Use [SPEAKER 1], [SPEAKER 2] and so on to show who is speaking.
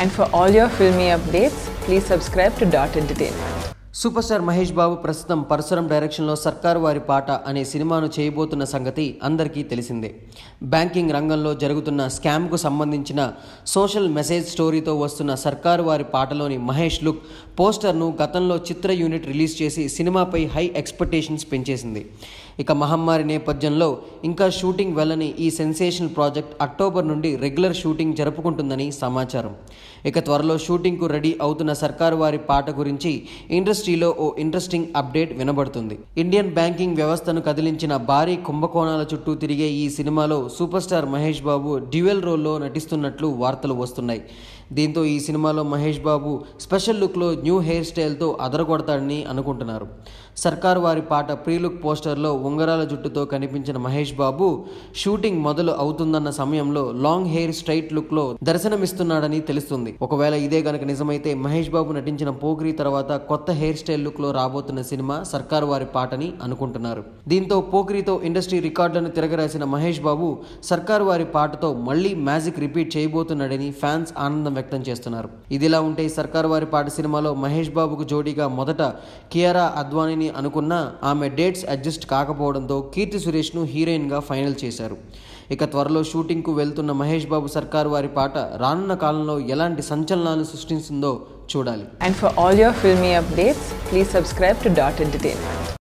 [SPEAKER 1] And for all your filmy updates, please subscribe to Dot Entertainment.
[SPEAKER 2] Super star Mahesh Babu ప్రస్తుతం పరశురం డైరెక్షన్లో సర్కారు వారి పాట అనే సినిమాను చేయబోతున్న సంగతి అందరికీ తెలిసిందే బ్యాంకింగ్ రంగంలో జరుగుతున్న స్కామ్కు సంబంధించిన సోషల్ మెసేజ్ స్టోరీతో వస్తున్న సర్కారు వారి పాటలోని మహేష్ లుక్ పోస్టర్ను గతంలో చిత్ర యూనిట్ రిలీజ్ చేసి సినిమాపై హై ఎక్స్పెక్టేషన్స్ పెంచేసింది ఇక మహమ్మారి నేపథ్యంలో ఇంకా షూటింగ్ వెళ్ళని ఈ సెన్సేషనల్ ప్రాజెక్ట్ అక్టోబర్ నుండి రెగ్యులర్ షూటింగ్ జరుపుకుంటుందని సమాచారం ఇక త్వరలో షూటింగ్కు రెడీ అవుతున్న సర్కారు వారి పాట గురించి ఇండస్ట్రీలో ఓ ఇంట్రెస్టింగ్ అప్డేట్ వినబడుతుంది ఇండియన్ బ్యాంకింగ్ వ్యవస్థను కదిలించిన భారీ కుంభకోణాల చుట్టూ తిరిగే ఈ సినిమాలో super star Mahesh Babu dual రోల్లో నటిస్తున్నట్లు వార్తలు వస్తున్నాయి దీంతో ఈ సినిమాలో మహేష్ బాబు స్పెషల్ లుక్లో న్యూ హెయిర్ స్టైల్తో అదరగొడతాడని అనుకుంటున్నారు సర్కారు వారి పాట ప్రీ లుక్ పోస్టర్లో ఉంగరాల జుట్టుతో కనిపించిన మహేష్ బాబు షూటింగ్ మొదలు అవుతుందన్న సమయంలో లాంగ్ హెయిర్ స్ట్రైట్ లుక్లో దర్శనమిస్తున్నాడని తెలుస్తుంది ఒకవేళ ఇదే గనక నిజమైతే మహేష్ బాబు నటించిన పోగ్రి తర్వాత కొత్త హెయిర్ స్టైల్ లుక్లో రాబోతున్న సినిమా సర్కారు వారి పాటని అనుకుంటున్నారు దీంతో పోగ్రితో ఇండస్ట్రీ రికార్డులను తిరగరాసిన మహేష్ బాబు సర్కారు వారి పాటతో మళ్ళీ మ్యాజిక్ రిపీట్ చేయబోతున్నాడని ఫ్యాన్స్ ఆనందం వ్యక్తం చేస్తున్నారు ఇదిలా ఉంటే సర్కారు వారి పాట సినిమాలో మహేష్ బాబుకు జోడీగా మొదట కియారా అద్వానీని అనుకున్నా ఆమె డేట్స్ అడ్జస్ట్ కాకపోవడంతో కీర్తి సురేష్ను హీరోయిన్గా ఫైనల్ చేశారు ఇక త్వరలో షూటింగ్కు వెళ్తున్న మహేష్ బాబు సర్కారు వారి పాట రానున్న కాలంలో ఎలాంటి సంచలనాలు సృష్టిస్తుందో చూడాలి
[SPEAKER 1] And for all your filmy updates, please subscribe to Dot Entertainment.